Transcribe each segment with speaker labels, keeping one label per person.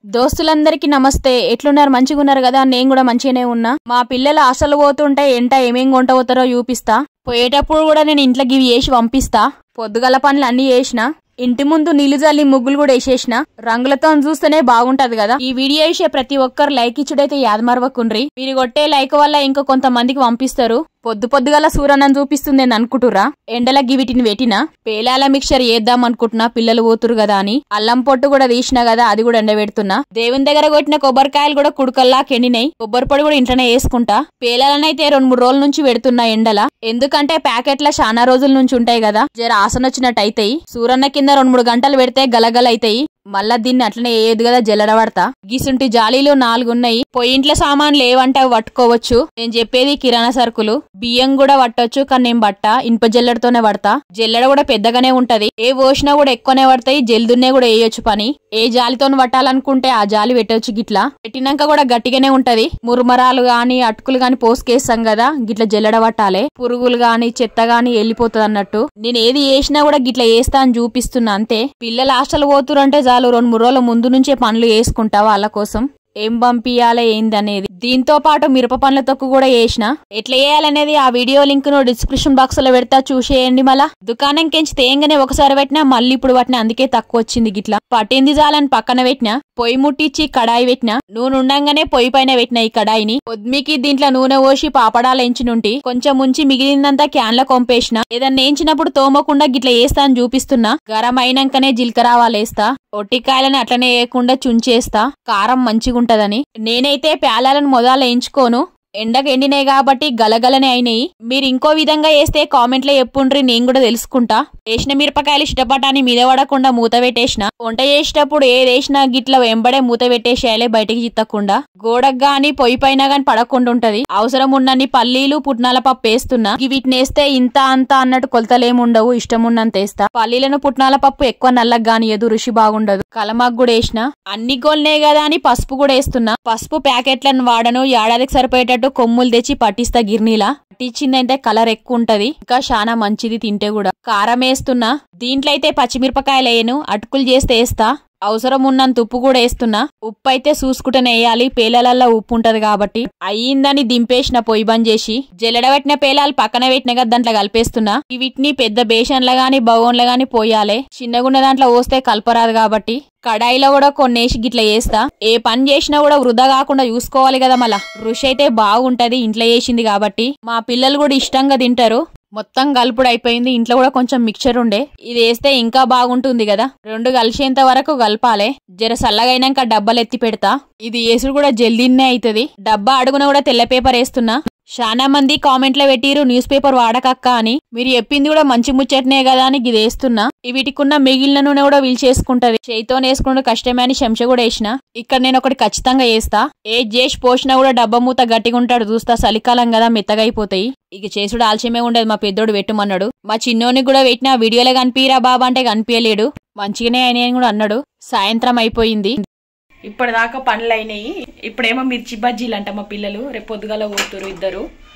Speaker 1: దోస్తులందరికీ నమస్తే ఎట్లున్నారు మంచిగా ఉన్నారు కదా నేను కూడా మంచిగానే ఉన్నా మా పిల్లలు అసలు పోతుంటే ఎంట ఏమేం కొంట పోతారో చూపిస్తా పోయేటప్పుడు కూడా నేను ఇంట్లోకి ఇవి వేసి పంపిస్తా పొద్దుగల పనులు అన్ని చేసిన ఇంటి ముందు నీళ్లు జల్లి ముగ్గులు కూడా వేసేసిన రంగులతో చూస్తేనే బాగుంటది కదా ఈ వీడియో వేసే ప్రతి ఒక్కరు లైక్ ఇచ్చుడైతే యాదమరవకుండ్రి మీరు కొట్టే లైక్ వల్ల ఇంకా కొంతమందికి పంపిస్తారు పొద్దు పొద్దుగల సూరన్నం చూపిస్తుంది అని అనుకుంటురా ఎండలకి వీటిని పెట్టినా పేలాల మిక్చర్ వేద్దాం అనుకుంటున్నా పిల్లలు పోతురు కదా అని అల్లం పొట్టు కూడా తీసినా కదా అది కూడా ఎండబెడుతున్నా దేవుని దగ్గర కొట్టిన కొబ్బరికాయలు కూడా కుడుకల్లా కెండినాయి కొబ్బరి పొడి కూడా ఇంట్లోనే వేసుకుంటా పేలాలనైతే రెండు మూడు రోజుల నుంచి పెడుతున్నా ఎండల ఎందుకంటే ప్యాకెట్ల చాలా రోజుల నుంచి ఉంటాయి కదా జర ఆసన వచ్చినట్టు అయితాయి సూరన్న కింద రెండు మూడు గంటలు పెడితే గలగల అయితాయి మళ్ళా దీన్ని అట్లనే ఏది కదా జల్లడబడతా గిసుంటి జాలీలు నాలుగున్నాయి పొయ్యింట్ల సామాన్లు ఏవంటే అవి పట్టుకోవచ్చు నేను చెప్పేది కిరాణా సరుకులు బియ్యం కూడా పట్టొచ్చు కానీ నేను బట్ట ఇనుప జల్లెడతోనే పడతా జల్లెడ కూడా పెద్దగానే ఉంటది ఏ పోసినా కూడా ఎక్కువనే పడతాయి జల్దున్నే కూడా వేయొచ్చు పని ఏ జాలితో పట్టాలనుకుంటే ఆ జాలి పెట్టొచ్చు గిట్లా పెట్టినాక కూడా గట్టిగానే ఉంటది మురుమరాలు గాని అటుకులు గాని పోసుకేస్తాం కదా గిట్ల జల్లెడ పట్టాలి పురుగులు గాని చెత్త గాని వెళ్ళిపోతుంది అన్నట్టు నేను ఏది వేసినా కూడా గిట్ల వేస్తా అని చూపిస్తున్నా అంతే పిల్లలు హాస్టల్ పోతురంటే చాలు రెండు మూడు రోజుల ముందు నుంచే పనులు వేసుకుంటా వాళ్ళ కోసం ఏం పంపియాలి ఏంది అనేది దీంతో పాటు మిరప పండ్ల తొక్కు కూడా వేసిన ఎట్లా వేయాలనేది ఆ వీడియో లింక్ ను డిస్క్రిప్షన్ బాక్స్ లో పెడతా చూసేయండి మళ్ళా దుకాణం కెంచి తేంగానే ఒకసారి పెట్టినా మళ్ళీ ఇప్పుడు పట్టిన అందుకే తక్కువ వచ్చింది గిట్లా పట్టింది చాలని పక్కన పెట్టిన పొయ్యి ముట్టించి కడాయి పెట్టిన నూనె ఉండంగానే పొయ్యి పైన పెట్టిన ఈ కడాయిని పొద్దుమికి దీంట్లో నూనె పోసి పాపడాలు ఎంచినుంటి కొంచెం ఉంచి మిగిలిందంతా క్యాన్ లో కొంపేసిన ఏదన్నా ఎంచినప్పుడు తోమకుండా గిట్లా వేస్తా అని చూపిస్తున్నా గరం అయినాకనే జీలకర్ర వేస్తా ఒట్టికాయలను అట్లనే వేయకుండా చుంచేస్తా కారం మంచిగుంటదని నేనైతే ప్యాలాలను మొదలు వేయించుకోను ఎండకు ఎండినాయి కాబట్టి గలగలనే అయినాయి మీరు ఇంకో విధంగా వేస్తే కామెంట్లో చెప్పుండ్రి నేను కూడా తెలుసుకుంటా వేసిన మిరపకాయలు ఇష్టపటాన్ని మీద పడకుండా మూత పెట్టేసిన వంట చేసేటప్పుడు ఏది వేసినా గిట్ల వెంబడే మూత పెట్టేసేయాలి బయటికి చిత్తకుండా గోడకు గాని పొయ్యి పైన గాని పడకుండా ఉంటది అవసరం ఉన్నన్ని పల్లీలు పుట్నాల పప్పు వేస్తున్నా ఇవి వీటిని వేస్తే ఇంత అంత అన్నట్టు కొలతలేముండవు ఇష్టం ఉన్నంత వేస్తా పల్లీలను పుట్నాల పప్పు ఎక్కువ నల్లగా గాని ఎదు రుచి బాగుండదు కలమాకు కూడా వేసిన అన్ని గోల్నే కదా అని పసుపు కూడా వేస్తున్నా పసుపు ప్యాకెట్లను వాడను ఏడాదికి సరిపోయేటట్టు కొమ్ములు తెచ్చి పట్టిస్తా గిర్నీలా పట్టించిందంటే కలర్ ఎక్కువ ఉంటది ఇంకా చాలా మంచిది తింటే కూడా కారం వేస్తున్నా దీంట్లో అయితే పచ్చిమిరపకాయలు వేయను అటుకులు చేస్తే వేస్తా అవసరం ఉన్నంత ఉప్పు కూడా వేస్తున్నా ఉప్పు అయితే చూసుకుంటూనే వేయాలి పేలలల్లో ఉప్పు ఉంటది కాబట్టి అయ్యిందని దింపేసిన పొయ్యి బంద్ చేసి జల్లెడబెట్టిన పేలాలు పక్కన పెట్టిన కదా దాంట్లో కలిపేస్తున్నా ఈ వీటిని పెద్ద బేషన్ల గాని బగోన్ల గాని పోయాలి చిన్నగున్న దాంట్లో పోస్తే కలపరాదు కాబట్టి కడాయిలో కూడా కొన్నేసి గిట్ల వేస్తా ఏ పని చేసినా కూడా వృధా కాకుండా చూసుకోవాలి కదా మళ్ళా రుచి అయితే బాగుంటది ఇంట్లో చేసింది కాబట్టి మా పిల్లలు కూడా ఇష్టంగా తింటారు మొత్తం కలుపుడు అయిపోయింది ఇంట్లో కూడా కొంచెం మిక్చర్ ఉండే ఇది వేస్తే ఇంకా బాగుంటుంది కదా రెండు కలిసేంత వరకు కలపాలే జర చల్లగైనాక డబ్బాలు ఎత్తి పెడతా ఇది వేసుడు కూడా జల్దీనే అవుతుంది డబ్బా అడుగున కూడా తెల్ల పేపర్ వేస్తున్నా చాలా మంది కామెంట్లో పెట్టిరు న్యూస్ పేపర్ వాడకక్క అని మీరు చెప్పింది కూడా మంచి ముచ్చటనే కదా అని ఇది వేస్తున్నా వీటికున్న మిగిలిన నూనె కూడా వీల్చేసుకుంటది చేయితో వేసుకుంటే కష్టమే అని శంష కూడా వేసిన ఇక్కడ నేను ఒకటి ఖచ్చితంగా వేస్తా ఏ చేసి పోసినా కూడా డబ్బా మూత గట్టిగా ఉంటాడు చూస్తా చలికాలం కదా మెత్తగా అయిపోతాయి ఇక చేసుడు ఆలస్యమే ఉండదు మా పెద్దోడు పెట్టమన్నాడు మా చిన్నోనికి కూడా పెట్టిన వీడియోలో కనిపిరా బాబా అంటే కనిపించలేడు మంచిగానే అయినాయని కూడా అన్నాడు సాయంత్రం అయిపోయింది
Speaker 2: ఇప్పటిదాకా పనులు అయినాయి ఇప్పుడేమో మిర్చి బజ్జీలు అంట మా పిల్లలు రేపు పొద్దుగాల పోతురు ఇద్దరు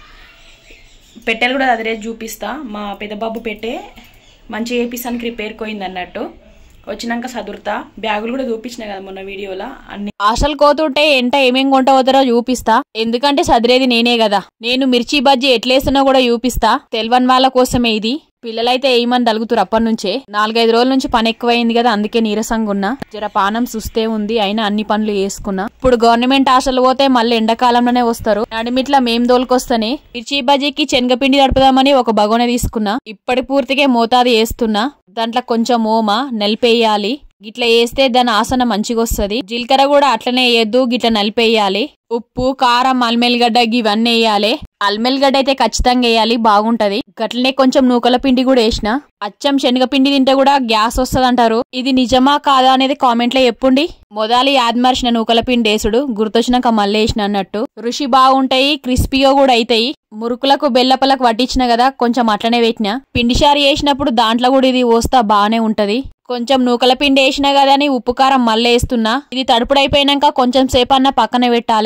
Speaker 2: పెట్టెలు కూడా అదే చూపిస్తా మా పెద్దబాబు పెట్టే మంచి ఏపీసానికి రిపేర్ పోయింది అన్నట్టు వచ్చినాక చదురుతా బ్యాగులు కూడా చూపించిన కదా మొన్న వీడియోలో అన్ని
Speaker 1: అసలు కోతుంటే ఎంట ఏమేం కొంట పోతారో చూపిస్తా ఎందుకంటే చదిరేది నేనే కదా నేను మిర్చి బజ్జీ ఎట్లేస్తున్నా కూడా చూపిస్తా తెల్వని వాళ్ళ కోసమే ఇది పిల్లలైతే ఏమని తలుగుతురు అప్పటి నుంచే నాలుగైదు రోజుల నుంచి పని ఎక్కువైంది కదా అందుకే నీరసంగా ఉన్నా జర పానం సుస్తే ఉంది అయినా అన్ని పనులు చేసుకున్నా ఇప్పుడు గవర్నమెంట్ హాస్టల్ పోతే మళ్ళీ ఎండాకాలంలోనే వస్తారు నడిమిట్లా మేం దోలుకొస్తేనే మిర్చి బజ్జీకి శనగపిండి తడుపుదామని ఒక బగోన తీసుకున్నా ఇప్పటి పూర్తిగా మోతాదు వేస్తున్నా దాంట్లో కొంచెం ఓమ నలిపేయాలి గిట్లా వేస్తే దాని ఆసన మంచిగా వస్తుంది జీలకర్ర కూడా అట్లనే వేయద్దు గిట్ల నలిపేయాలి ఉప్పు కారం అల్మెల్లిగడ్డ ఇవన్నీ వేయాలి అల్మెల్లిగడ్డ అయితే ఖచ్చితంగా వేయాలి బాగుంటది గట్లనే కొంచెం నూకల పిండి కూడా వేసిన అచ్చం శనగపిండి తింటే కూడా గ్యాస్ వస్తుంది అంటారు ఇది నిజమా కాదా అనేది కామెంట్ లో చెప్పుండి మొదలు యాద్మర్చిన నూకల పిండి వేసుడు గుర్తొచ్చినాక మళ్ళీ వేసిన అన్నట్టు రుచి బాగుంటాయి క్రిస్పీగా కూడా అవుతాయి మురుకులకు బెల్లపలకు వడ్డించిన కదా కొంచెం అట్లనే పెట్టిన పిండి షారి వేసినప్పుడు దాంట్లో కూడా ఇది పోస్తా బానే ఉంటది కొంచెం నూకల పిండి వేసినా కదా అని ఉప్పు కారం మళ్ళీ వేస్తున్నా ఇది తడుపుడైపోయినాక కొంచెం సేపు అన్న పక్కన పెట్టాలి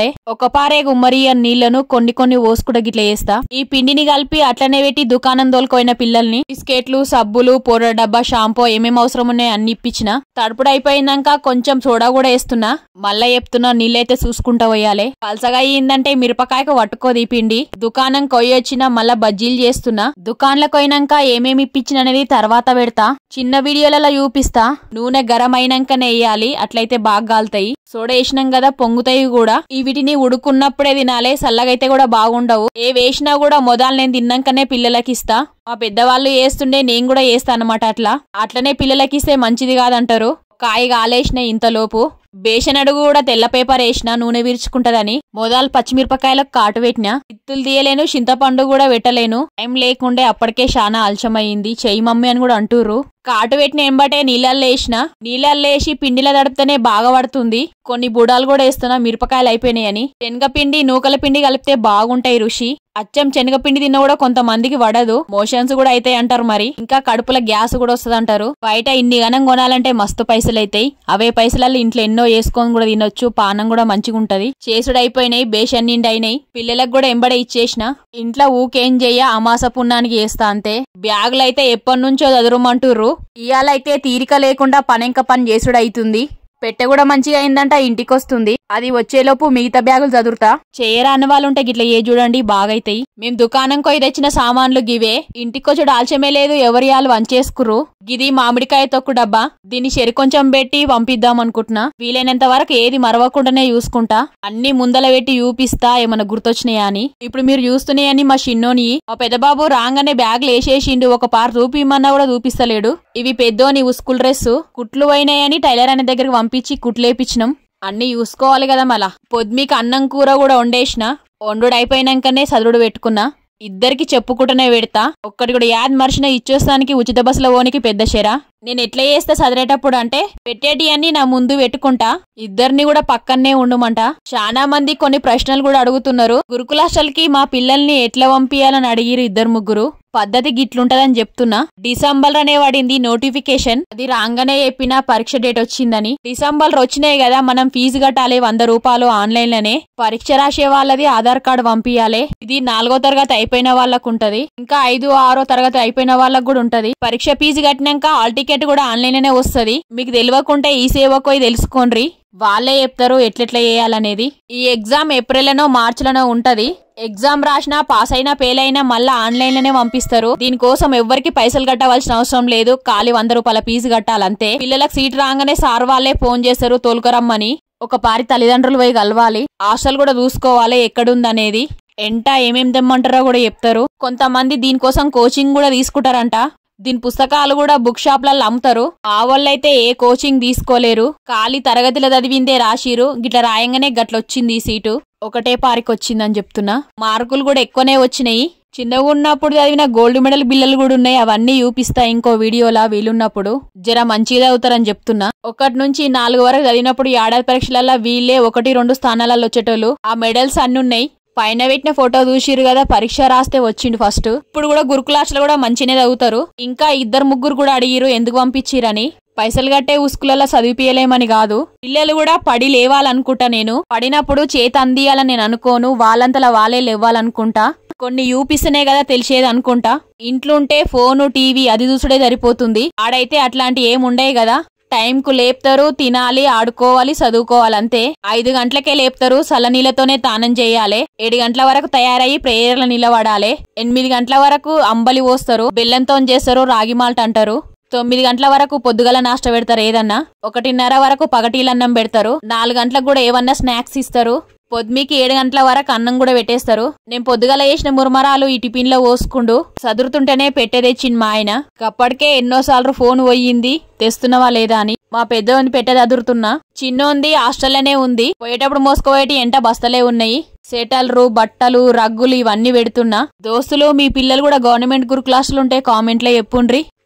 Speaker 1: ఒక పారే గుమ్మరి నీళ్లను కొన్ని కొన్ని ఓసుకుడా గిట్ల వేస్తా ఈ పిండిని కలిపి అట్లనే పెట్టి దుకాణం దోలుకోయిన పిల్లల్ని బిస్కెట్లు సబ్బులు పౌడర్ డబ్బా షాంపూ ఏమేమి అవసరం ఉన్నాయి అన్ని ఇప్పించిన తడుపుడు అయిపోయినాక కొంచెం సోడా కూడా వేస్తున్నా మళ్ళా చెప్తున్నా నీళ్ళైతే చూసుకుంటా పోయాలి పలసగా అయ్యిందంటే మిరపకాయకు పట్టుకోది ఈ పిండి దుకాణం కొయ్యొచ్చినా మళ్ళా బజ్జీలు చేస్తున్నా దుకాణంలోకి పోయినాక ఏమేమి ఇప్పించిన అనేది తర్వాత పెడతా చిన్న వీడియోలలో చూపిస్తా నూనె గరం అయినాకనే వేయాలి అట్లయితే బాగా గాలుతాయి సోడా వేసినాం కదా పొంగుతాయి కూడా ఈ వీటిని ఉడుకున్నప్పుడే తినాలి చల్లగైతే కూడా బాగుండవు ఏ వేసినా కూడా మొదలు నేను తిన్నాకనే పిల్లలకి ఇస్తా మా పెద్దవాళ్ళు వేస్తుండే నేను కూడా వేస్తా అనమాట అట్లా అట్లనే పిల్లలకి ఇస్తే మంచిది కాదంటారు కాయ కాలేసిన ఇంతలోపు బేషన్ అడుగు కూడా తెల్ల పేపర్ వేసిన నూనె విరుచుకుంటదని మొదలు పచ్చిమిరపకాయలకు కాటు పెట్టిన ఇత్తులు తీయలేను చింతపండు కూడా పెట్టలేను టైం లేకుండే అప్పటికే చాలా ఆలస్యమైంది చెయ్యి మమ్మీ అని కూడా అంటుర్రు కాటు పెట్టిన ఎంబటే నీళ్ళల్లో వేసిన నీళ్ళల్లో వేసి పిండిలో తడిపితేనే బాగా పడుతుంది కొన్ని బుడాలు కూడా వేస్తున్నా మిరపకాయలు అయిపోయినాయని శనగపిండి నూకల పిండి కలిపితే బాగుంటాయి రుషి అచ్చం శనగపిండి తిన్నా కూడా కొంతమందికి పడదు మోషన్స్ కూడా అయితాయి అంటారు మరి ఇంకా కడుపుల గ్యాస్ కూడా వస్తుంది అంటారు బయట ఇన్ని గనం కొనాలంటే మస్తు పైసలు అయితాయి అవే పైసలలో ఇంట్లో ఎన్నో వేసుకొని కూడా తినొచ్చు పానం కూడా మంచిగా ఉంటది చేసుడు అయిపోయినాయి బేషన్ నిండి అయినాయి పిల్లలకు కూడా ఎంబడే ఇచ్చేసిన ఇంట్లో ఊకేం చెయ్య అమాస పున్నానికి వేస్తా అంతే బ్యాగులు అయితే ఎప్పటి నుంచో చదురుమంటుర్రు ఇయాలైతే తీరిక లేకుండా పనెంక పని చేసుడు అవుతుంది పెట్టె కూడా మంచిగా అయిందంట ఇంటికి వస్తుంది అది వచ్చేలోపు మిగతా బ్యాగులు చదురుతా చేయరా అన్న వాళ్ళు ఉంటే గిట్ల ఏ చూడండి బాగైతాయి మేము దుకాణం కొయి తెచ్చిన సామాన్లు గివే ఇంటికొచ్చుడు ఆల్చమే లేదు ఎవరి వాళ్ళు వంచేసుకుర్రు గిది మామిడికాయ తొక్కు డబ్బా దీన్ని చెరి కొంచెం పెట్టి పంపిద్దాం అనుకుంటున్నా వీలైనంత వరకు ఏది మరవకుండానే చూసుకుంటా అన్ని ముందల పెట్టి చూపిస్తా ఏమన్నా గుర్తొచ్చినాయా అని ఇప్పుడు మీరు చూస్తున్నాయని మా షిన్నోని మా పెద్దబాబు రాగానే బ్యాగులు వేసేసిండు ఒక పార్ చూపిమన్నా కూడా చూపిస్తలేడు ఇవి పెద్దోని స్కూల్ డ్రెస్ కుట్లు పోయినాయని టైలర్ అనే దగ్గరికి పంపించి కుట్లేపించినాం అన్ని చూసుకోవాలి కదా మళ్ళా పొద్దుమీకి అన్నం కూర కూడా వండేసిన వండుడు అయిపోయినాకనే సదురుడు పెట్టుకున్నా ఇద్దరికి చెప్పుకుంటూనే పెడతా ఒక్కటి కూడా యాద్ మర్చిన ఇచ్చేస్తానికి ఉచిత బస్సులో ఓనికి పెద్ద షెరా నేను ఎట్లా చేస్తా చదివేటప్పుడు అంటే పెట్టేటి అన్ని నా ముందు పెట్టుకుంటా ఇద్దరిని కూడా పక్కనే ఉండమంట చాలా మంది కొన్ని ప్రశ్నలు కూడా అడుగుతున్నారు గురుకులాస్టల్కి మా పిల్లల్ని ఎట్లా పంపియాలని అడిగిరు ఇద్దరు ముగ్గురు పద్ధతి గిట్లుంటదని చెప్తున్నా డిసెంబర్ అనే పడింది నోటిఫికేషన్ అది రాగానే చెప్పిన పరీక్ష డేట్ వచ్చిందని డిసెంబర్ వచ్చినాయి కదా మనం ఫీజు కట్టాలి వంద రూపాయలు ఆన్లైన్ లోనే పరీక్ష రాసే వాళ్ళది ఆధార్ కార్డు పంపియాలి ఇది నాలుగో తరగతి అయిపోయిన వాళ్ళకు ఉంటది ఇంకా ఐదు ఆరో తరగతి అయిపోయిన వాళ్ళకు కూడా ఉంటది పరీక్ష ఫీజు కట్టినాక హాల్ టికెట్ కూడా ఆన్లైన్ లోనే వస్తది మీకు తెలియకుంటే ఈ సేవకు తెలుసుకోండి వాళ్ళే చెప్తారు ఎట్లెట్లా చేయాలనేది ఈ ఎగ్జామ్ ఏప్రిల్లోనో మార్చిలోనో ఉంటది ఎగ్జామ్ రాసినా పాస్ అయినా ఫెయిల్ అయినా మళ్ళా ఆన్లైన్ లోనే పంపిస్తారు దీనికోసం ఎవ్వరికి పైసలు కట్టవలసిన అవసరం లేదు ఖాళీ వంద రూపాయల ఫీజు కట్టాలంతే పిల్లలకు సీట్ రాగానే సార్ వాళ్ళే ఫోన్ చేస్తారు తోలుకరమ్మని ఒక పారి తల్లిదండ్రులు పోయి కలవాలి హాస్టల్ కూడా చూసుకోవాలి ఎక్కడుందనేది ఎంట ఏమేం తెమ్మంటారో కూడా చెప్తారు కొంతమంది దీనికోసం కోచింగ్ కూడా తీసుకుంటారంట దీని పుస్తకాలు కూడా బుక్ షాప్లలో అమ్ముతారు ఆ వాళ్ళైతే ఏ కోచింగ్ తీసుకోలేరు ఖాళీ తరగతిలో చదివిందే రాసిరు గిట్ల రాయంగానే గట్లొచ్చింది ఈ సీటు ఒకటే పారికి వచ్చిందని చెప్తున్నా మార్కులు కూడా ఎక్కువనే వచ్చినాయి చిన్నగా ఉన్నప్పుడు చదివిన గోల్డ్ మెడల్ బిల్లలు కూడా ఉన్నాయి అవన్నీ చూపిస్తా ఇంకో వీడియోలా వీలున్నప్పుడు జర మంచిగా చదువుతారని చెప్తున్నా ఒకటి నుంచి నాలుగు వరకు చదివినప్పుడు ఈ ఏడాది పరీక్షలలో వీళ్ళే ఒకటి రెండు స్థానాలలో వచ్చేటోళ్ళు ఆ మెడల్స్ అన్ని ఉన్నాయి పైన పెట్టిన ఫోటో చూసిరు కదా పరీక్ష రాస్తే వచ్చిండు ఫస్ట్ ఇప్పుడు కూడా గురుకులాస్లో కూడా మంచినే చదువుతారు ఇంకా ఇద్దరు ముగ్గురు కూడా అడిగిరు ఎందుకు పంపించిరని పైసలు కట్టే ఉస్కులలో చదివిపియలేమని కాదు పిల్లలు కూడా పడి లేవాలనుకుంటా నేను పడినప్పుడు చేతి అందియాలని నేను అనుకోను వాళ్ళంతలా వాళ్ళే లేవాలనుకుంటా కొన్ని యూపిస్తేనే కదా తెలిసేది అనుకుంటా ఇంట్లుంటే ఫోను టీవీ అది చూసుడే సరిపోతుంది ఆడైతే అట్లాంటి ఏముండయి కదా టైంకు లేపుతారు తినాలి ఆడుకోవాలి చదువుకోవాలి అంతే ఐదు గంటలకే లేపుతారు చల్లనీళ్ళతోనే తానం చేయాలి ఏడు గంటల వరకు తయారయ్యి ప్రేయర్ల నిలబడాలి ఎనిమిది గంటల వరకు అంబలి పోస్తారు బెల్లంతో చేస్తారు రాగి మాల్ట్ అంటారు తొమ్మిది గంటల వరకు పొద్దుగల నాష్ట పెడతారు ఏదన్నా ఒకటిన్నర వరకు పగటీలన్నం పెడతారు నాలుగు గంటలకు కూడా ఏమన్నా స్నాక్స్ ఇస్తారు పొద్దుమికి ఏడు గంటల వరకు అన్నం కూడా పెట్టేస్తారు నేను పొద్దుగల వేసిన మురమరాలు ఈ టిఫిన్ లో పోసుకుండు చదురుతుంటేనే పెట్టే తెచ్చింది మా ఆయన అప్పటికే ఎన్నోసార్లు ఫోన్ పోయింది తెస్తున్నావా లేదా అని మా పెద్దోని పెట్టే చదురుతున్నా చిన్నోంది హాస్టల్లోనే ఉంది పోయేటప్పుడు మోసుకోవేటి ఎంట బస్తలే ఉన్నాయి సెటల్రు బట్టలు రగ్గులు ఇవన్నీ పెడుతున్నా దోస్తులు మీ పిల్లలు కూడా గవర్నమెంట్ గురు క్లాసులు ఉంటే కామెంట్లో చెప్పుండ్రి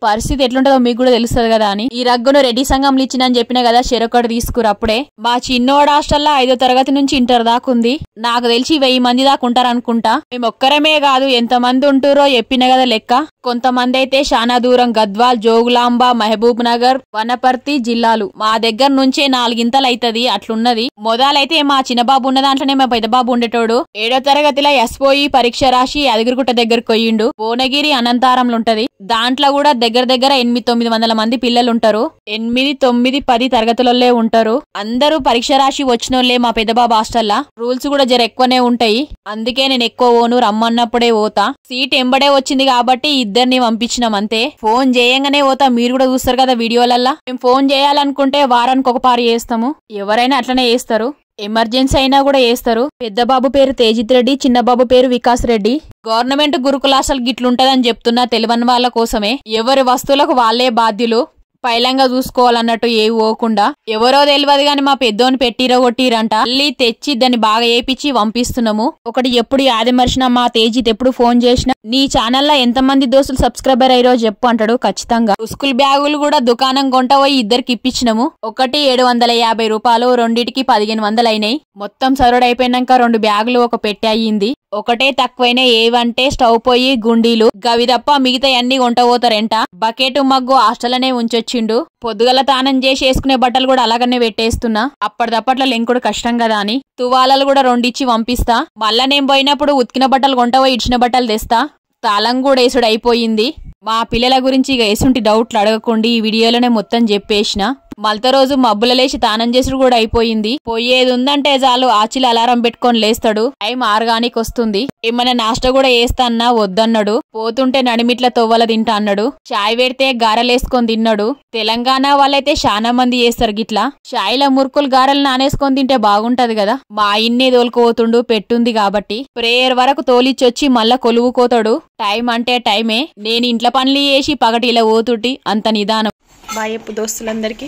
Speaker 1: పరిస్థితి ఎట్లుంటుందో మీకు కూడా తెలుస్తుంది కదా అని ఈ రగ్గును రెడ్డి సంఘంలో ఇచ్చిన అని చెప్పిన కదా చెరొకటి తీసుకురు అప్పుడే మా చిన్నోడు హాస్టల్లో ఐదో తరగతి నుంచి ఇంటర్ దాకా ఉంది నాకు తెలిసి వెయ్యి మంది దాకా ఉంటారు అనుకుంటా మేము ఒక్కరమే కాదు ఎంత మంది ఉంటురో చెప్పిన కదా లెక్క కొంతమంది అయితే చాలా దూరం గద్వాల్ జోగులాంబ మహబూబ్ నగర్ వనపర్తి జిల్లాలు మా దగ్గర నుంచే నాలుగింతలు అయితది అట్లున్నది మొదలైతే మా చిన్నబాబు ఉన్న దాంట్లోనే మా పెద్దబాబు ఉండేటోడు ఏడో తరగతిలో ఎస్పోయి పరీక్ష రాసి అదిగురుగుట్ట దగ్గరకు పోయిండు భువనగిరి అనంతారంలో ఉంటది దాంట్లో కూడా దగ్గర దగ్గర ఎనిమిది తొమ్మిది వందల మంది పిల్లలు ఉంటారు ఎనిమిది తొమ్మిది పది తరగతులలో ఉంటారు అందరూ పరీక్ష రాసి వచ్చినోళ్లే మా పెద్దబాబు హాస్టల్లా రూల్స్ కూడా జర ఎక్కువనే ఉంటాయి అందుకే నేను ఎక్కువ ఓను రమ్మన్నప్పుడే పోతా సీట్ ఎంబడే వచ్చింది కాబట్టి ఇద్దరిని పంపించినాం అంతే ఫోన్ చేయంగానే పోతా మీరు కూడా చూస్తారు కదా వీడియోలల్లా మేము ఫోన్ చేయాలనుకుంటే వారానికి ఒక పారు చేస్తాము ఎవరైనా అట్లనే చేస్తారు ఎమర్జెన్సీ అయినా కూడా వేస్తారు పెద్ద బాబు పేరు తేజిత్ రెడ్డి చిన్న బాబు పేరు వికాస్ రెడ్డి గవర్నమెంట్ గురుకులాసలు గిట్లుంటదని చెప్తున్నా తెలియని వాళ్ళ కోసమే ఎవరి వస్తువులకు వాళ్ళే బాధ్యులు పైలంగా చూసుకోవాలన్నట్టు ఏ పోకుండా ఎవరో తెలియదు గాని మా పెద్దోని పెట్టిరో కొట్టిరంట మళ్ళీ తెచ్చి దాన్ని బాగా ఏపిచ్చి పంపిస్తున్నాము ఒకటి ఎప్పుడు యాది మరిచినా మా తేజిత్ ఎప్పుడు ఫోన్ చేసినా నీ ఛానల్లో ఎంత మంది దోస్తులు సబ్స్క్రైబర్ అయ్యారో చెప్పు అంటాడు ఖచ్చితంగా స్కూల్ బ్యాగులు కూడా దుకాణం కొంట పోయి ఇద్దరికి ఇప్పించినాము ఒకటి ఏడు వందల యాభై రూపాయలు రెండిటికి పదిహేను వందలు అయినాయి మొత్తం సరుడు అయిపోయినాక రెండు బ్యాగులు ఒక పెట్టె అయ్యింది ఒకటే తక్కువైనా ఏవంటే స్టవ్ పొయ్యి గుండీలు గవి తప్ప మిగతా అన్ని కొంటపోతారంట బకెట్ మగ్గు హాస్టల్లోనే ఉంచొచ్చిండు పొద్దుగల తానం చేసి వేసుకునే బట్టలు కూడా అలాగనే పెట్టేస్తున్నా అప్పటిదప్పట్లో లెంకుడు కష్టం కదా అని తువాలలు కూడా రెండిచ్చి పంపిస్తా మళ్ళా నేను పోయినప్పుడు ఉతికిన బట్టలు కొంటవో ఇడిచిన బట్టలు తెస్తా తాళం కూడా వేసుడు అయిపోయింది మా పిల్లల గురించి ఇక ఎసుంటి డౌట్లు అడగకుండా ఈ వీడియోలోనే మొత్తం చెప్పేసిన మలత రోజు మబ్బుల లేచి తానం చేసుడు కూడా అయిపోయింది పోయేది ఉందంటే చాలు ఆచిలు అలారం పెట్టుకొని లేస్తాడు టైం ఆరుగానికి వస్తుంది ఏమైనా నాష్ట కూడా వేస్తాన్నా వద్దన్నాడు పోతుంటే నడిమిట్ల తొవ్వల తింటా అన్నాడు చాయ్ పెడితే గారెలేసుకొని తిన్నాడు తెలంగాణ వాళ్ళైతే చాలా మంది చేస్తారు గిట్లా చాయ్ల మురుకులు గారెలు నానేసుకొని తింటే బాగుంటది కదా మా ఇన్నే తోలుకుపోతుండు పెట్టుంది కాబట్టి ప్రేయర్ వరకు తోలిచ్చొచ్చి మళ్ళా కొలువుకోతాడు టైం అంటే టైమే నేను ఇంట్లో పనులు చేసి పగటిలా పోతుటి అంత నిదానం
Speaker 2: బాయ్ చెప్పు దోస్తులందరికీ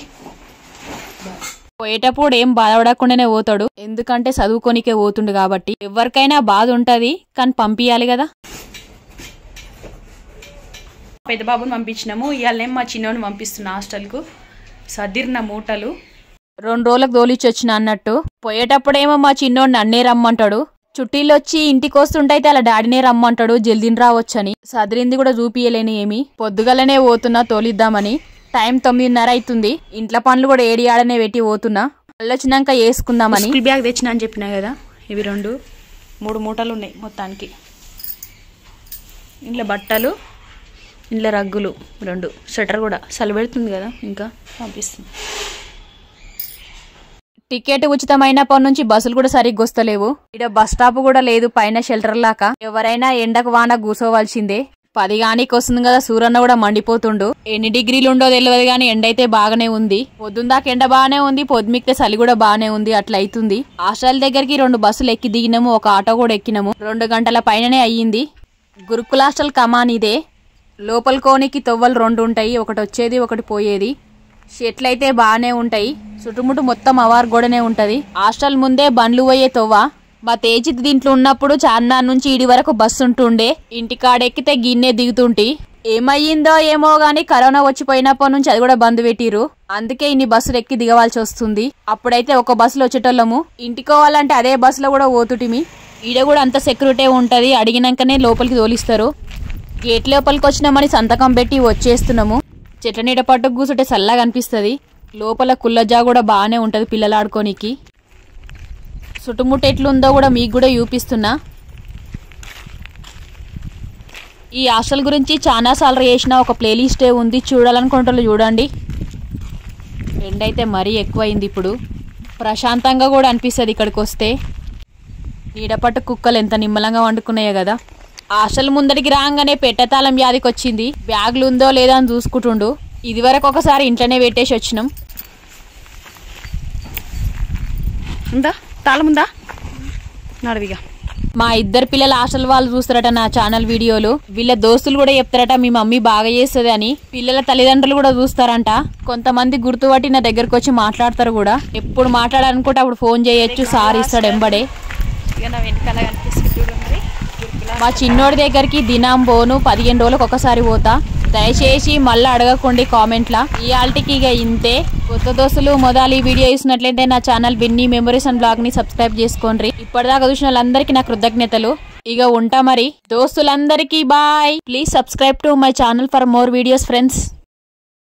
Speaker 1: పోయేటప్పుడు ఏం బాధపడకుండానే పోతాడు ఎందుకంటే చదువుకోనికే పోతుండు కాబట్టి ఎవరికైనా బాధ ఉంటది కానీ పంపియాలి కదా
Speaker 2: పెద్ద బాబుని పంపించినాము ఇవాళ మా చిన్నోని పంపిస్తున్నా హాస్టల్కు సదిరిన మూటలు
Speaker 1: రెండు రోజులకు తోలిచ్చొచ్చిన అన్నట్టు పోయేటప్పుడేమో మా చిన్నోడు నన్నే రమ్మంటాడు చుట్టీలు వచ్చి ఇంటికి వస్తుంటైతే అలా డాడీనే రమ్మంటాడు జల్దీని రావచ్చని సదిరింది కూడా చూపియలేని ఏమి పొద్దుగలనే పోతున్నా తోలిద్దామని టైం తొమ్మిదిన్నర అవుతుంది ఇంట్లో పనులు కూడా ఏడి ఆడనే పెట్టి పోతున్నా మళ్ళొచ్చినాక వేసుకుందామని
Speaker 2: స్కూల్ బ్యాగ్ తెచ్చిన అని చెప్పినా కదా ఇవి రెండు మూడు మూటలు ఉన్నాయి మొత్తానికి ఇంట్లో బట్టలు ఇంట్లో రగ్గులు రెండు స్వెటర్ కూడా చలి పెడుతుంది కదా ఇంకా పంపిస్తుంది
Speaker 1: టికెట్ ఉచితమైనప్పటి నుంచి బస్సులు కూడా సరిగ్గా వస్తలేవు ఇక్కడ బస్ స్టాప్ కూడా లేదు పైన షెల్టర్ లాగా ఎవరైనా ఎండకు వాన కూసోవలసిందే పది గానికి వస్తుంది కదా సూరన్న కూడా మండిపోతుండు ఎన్ని డిగ్రీలు ఉండో తెలియదు కానీ ఎండ అయితే బాగానే ఉంది పొద్దుందాక ఎండ బాగానే ఉంది పొద్దుమిక్తే చలి కూడా బాగానే ఉంది అట్లా అవుతుంది హాస్టల్ దగ్గరికి రెండు బస్సులు ఎక్కి దిగినాము ఒక ఆటో కూడా ఎక్కినాము రెండు గంటల పైననే అయ్యింది గురుకుల హాస్టల్ కమాన్ ఇదే లోపల కోనికి తొవ్వలు రెండు ఉంటాయి ఒకటి వచ్చేది ఒకటి పోయేది షెట్లు అయితే బాగానే ఉంటాయి చుట్టుముట్టు మొత్తం అవార్ గోడనే ఉంటది హాస్టల్ ముందే బండ్లు పోయే తొవ్వ మా తేజిత్ దీంట్లో ఉన్నప్పుడు చార్మినార్ నుంచి ఇడి వరకు బస్సు ఉంటుండే ఇంటికాడెక్కితే గిన్నె దిగుతుంటి ఏమయ్యిందో ఏమో గాని కరోనా వచ్చిపోయినప్పటి నుంచి అది కూడా బంద్ పెట్టిరు అందుకే ఇన్ని బస్సులు ఎక్కి దిగవాల్సి వస్తుంది అప్పుడైతే ఒక బస్సులో వచ్చేటోళ్ళము ఇంటికోవాలంటే అదే బస్సులో కూడా పోతుటిమి ఈడ కూడా అంత సెక్యూరిటీ ఉంటది అడిగినాకనే లోపలికి తోలిస్తారు గేట్ లోపలికి వచ్చినామని సంతకం పెట్టి వచ్చేస్తున్నాము చెట్ల నీడ పట్టుకు కూర్చుంటే చల్లగా అనిపిస్తుంది లోపల కుల్లజా కూడా బాగానే ఉంటది పిల్లలు ఆడుకోనికి చుట్టుముట్టు ఎట్లుందో కూడా మీకు కూడా చూపిస్తున్నా ఈ హాస్టల్ గురించి చాలా సార్లు చేసిన ఒక ప్లేలిస్టే ఉంది చూడాలనుకుంటారు చూడండి ఎండైతే మరీ ఎక్కువైంది ఇప్పుడు ప్రశాంతంగా కూడా అనిపిస్తుంది ఇక్కడికి వస్తే నీడపట్టు కుక్కలు ఎంత నిమ్మలంగా వండుకున్నాయో కదా హాస్టల్ ముందరికి రాగానే పెట్టతాళం వ్యాధికి వచ్చింది బ్యాగులు ఉందో లేదో అని చూసుకుంటుండు ఇది వరకు ఒకసారి ఇంట్లోనే పెట్టేసి వచ్చినాం
Speaker 2: ఉందా తాళం ఉందా నడవిగా
Speaker 1: మా ఇద్దరు పిల్లల హాస్టల్ వాళ్ళు చూస్తారట నా ఛానల్ వీడియోలు వీళ్ళ దోస్తులు కూడా చెప్తారట మీ మమ్మీ బాగా చేస్తుంది అని పిల్లల తల్లిదండ్రులు కూడా చూస్తారంట కొంతమంది గుర్తుపట్టి నా దగ్గరకు వచ్చి మాట్లాడతారు కూడా ఎప్పుడు మాట్లాడాలనుకుంటే అప్పుడు ఫోన్ చేయొచ్చు సార్ ఇస్తాడు ఎంబడే
Speaker 2: ఇక నా వెనకాల కనిపిస్తుంది చూడండి గురుకుల
Speaker 1: మా చిన్నోడి దగ్గరికి దినం పోను పదిహేను రోజులకు ఒకసారి పోతా దయచేసి మళ్ళీ అడగకండి కామెంట్లా ఇయాల్టికి ఇక ఇంతే కొత్త దోస్తులు మొదలు ఈ వీడియో చూసినట్లయితే నా channel Binny memories and vlog ని సబ్స్క్రైబ్ చేసుకోండి ఇప్పటిదాకా చూసిన వాళ్ళందరికీ నా కృతజ్ఞతలు ఇక ఉంటా మరి దోస్తులందరికీ bye please subscribe to my channel for more videos friends